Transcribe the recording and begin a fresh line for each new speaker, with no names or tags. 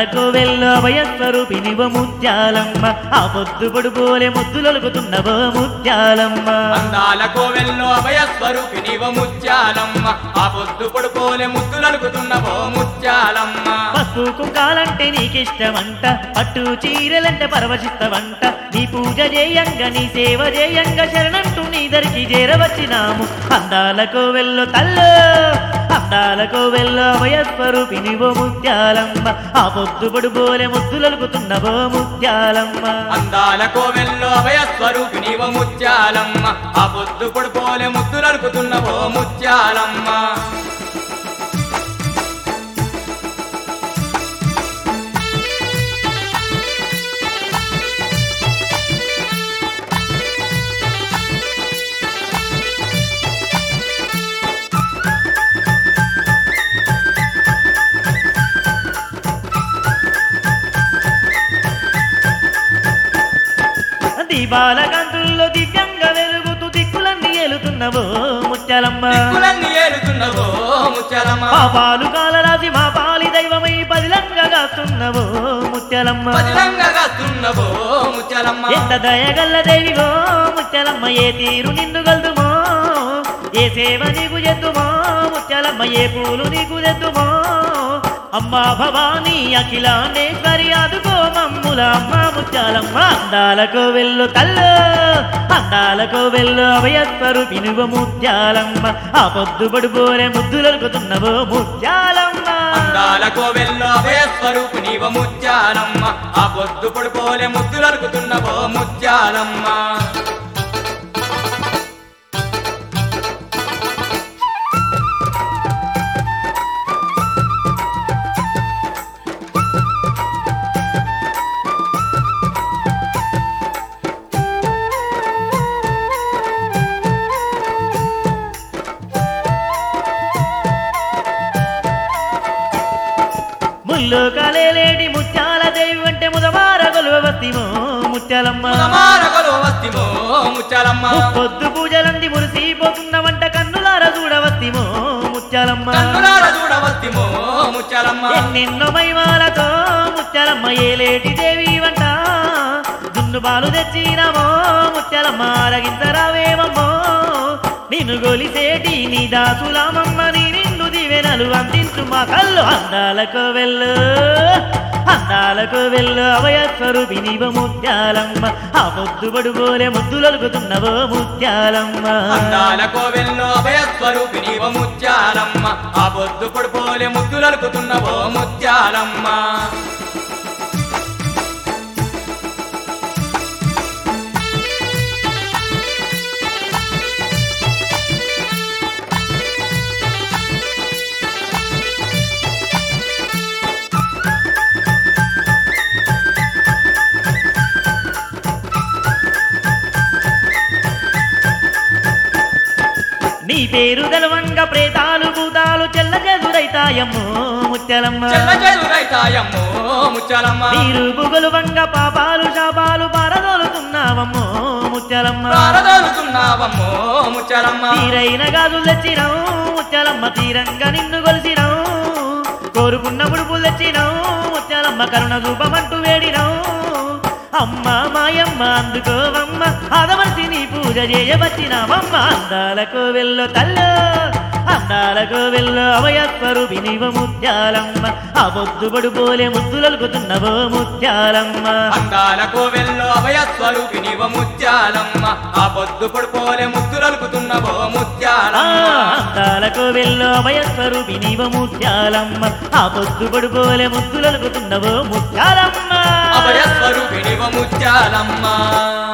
అందాలకు వెళ్ళ వయస్వరూపినివ ముత్యాలమ్మ ఆ పొద్దు పొడుపోలే ముద్దులొలుకుతున్నవో ముత్యాలమ్మ
అందాల కోవెల్లో అభయస్వరూపినివ ముత్యాలమ్మ ఆ పొద్దు పొడుకోలే ముద్దులనుకుతున్నవో ముత్యాలమ్మ
పసుపు కుంకాలంటే నీకిష్టమంట పట్టు చీరలంటే పరవశిస్తవంట నీ పూజ చేయంగా నీ సేవ చేయంగా శరణంటూ నీ దరికి చేరవచ్చినాము అందాలకు వెళ్ళు తల్లు అందాలకు వెళ్ళు వయస్వరూపినివో ముత్యాలమ్మ ఆ పొద్దు పొడుపోలే ముద్దులొలుకుతున్నవో ముత్యాలమ్మ
అందాల కోవెల్లో అభయస్వరూపినివ ముత్యాలమ్మ ఆ పొద్దు పొడుకోలే ముద్దులనుకుతున్నవో ముత్యాలమ్మ
దీపాల కాంతుల్లో దివ్యంగా వెలుగుతూ దిక్కులన్నీ ఏలుతున్నవో ముత్యాలమ్మ
దిక్కులన్నీ ఏలుతున్నవో ముత్యాలమ్మ
పాపాలు కాలరాసి మా పాలి దైవమై పదిలంగా కాస్తున్నవో ముత్యాలమ్మ
పదిలంగా కాస్తున్నవో ముత్యాలమ్మ
ఎంత దయగల్ల దేవివో ముత్యాలమ్మ ఏ తీరు నిన్ను గల్దుమో ఏ సేవ నీకు చేద్దుమో ముత్యాలమ్మ ఏ పూలు నీకు తెద్దుమో అమ్మా భవానీ అఖిలాండేశ్వరి అదుకో మమ్ముల అమ్మ ముత్యాలమ్మ అందాలకు వెళ్ళు తల్లు అందాలకు వెళ్ళు అభయస్వరు పినువ ముత్యాలమ్మ ఆ పొద్దు పడుకోరే ముద్దులనుకుతున్నవో ముత్యాలమ్మ
అందాల కోవెల్లో అభయస్వరూపినివ ముత్యాలమ్మ ఆ పొద్దు పొడుకోలే ముద్దులనుకుతున్నవో ముత్యాలమ్మ
ముల్లో కలేలేడి ముత్యాల దేవి అంటే ముదవార గొలువవస్తిమో ముత్యాలమ్మ
మారగలో వస్తిమో ముత్యాలమ్మ
పొద్దు పూజలంది మురిసిపోతున్న వంట కన్నులార చూడవస్తిమో ముత్యాలమ్మ
కన్నులార చూడవస్తిమో ముత్యాలమ్మ
ఎన్నెన్నో మైమాలతో ముత్యాలమ్మ ఏలేటి దేవి వంట దున్ను పాలు తెచ్చినామో ముత్యాలమ్మ అరగించరావేమమ్మో నిన్ను గొలిసేటి నీ దాసులామమ్మ నీ నిండు దివెనలు అందించు మా కళ్ళు అందాలకు వెళ్ళు అందాలకు వెళ్ళు అవయస్వరూపినివ ముత్యాలమ్మ ఆ పొద్దు పడుకోలే ముద్దులొలుకుతున్నవో ముత్యాలమ్మ
అందాల కోవెల్లో అభయస్వరూపినివ ముత్యాలమ్మ ఆ పొద్దు పొడుకోలే ముద్దులనుకుతున్నవో ముత్యాలమ్మ
నీ పేరు తెలవంగా ప్రేతాలు భూతాలు చెల్ల చెదురైతాయమ్మో ముత్యాలమ్మ
చెల్లచెదురైతాయమ్మో ముత్యాలమ్మ
మీరు బుగలువంగ పాపాలు శాపాలు పారదోలుతున్నావమ్మో ముత్యాలమ్మ
పారదోలుతున్నావమ్మో ముత్యాలమ్మ
తీరైన గాజులు తెచ్చినావు ముత్యాలమ్మ తీరంగా నిన్ను కొలిసినావు కోరుకున్న ముడుపులు తెచ్చినావు ముత్యాలమ్మ కరుణ రూపమంటూ వేడినావు అమ్మ మాయమ్మ అందుకోవమ్మ ఆదమర్చి నీ పూజ చేయవచ్చినావమ్మ అందాలకు వెళ్ళు తల్లు అందాలకు వెళ్ళు అవయస్వరు వినివ ముత్యాలమ్మ ఆ పొద్దు పడుపోలే ముద్దులలుకుతున్నవో ముత్యాలమ్మ
అందాల కోవెల్లో అభయస్వరూపినివ ముత్యాలమ్మ ఆ పొద్దు పొడుకోలే ముద్దులనుకుతున్నవో
ఆ
ముత్యాలమ్మ
అందాలకు వెళ్ళు అవయస్వరు వినివ ముత్యాలమ్మ ఆ పొద్దు పడుపోలే ముద్దులలుకుతున్నవో ముత్యాలమ్మ
అభయస్వరూపినివ ముత్యాలమ్మ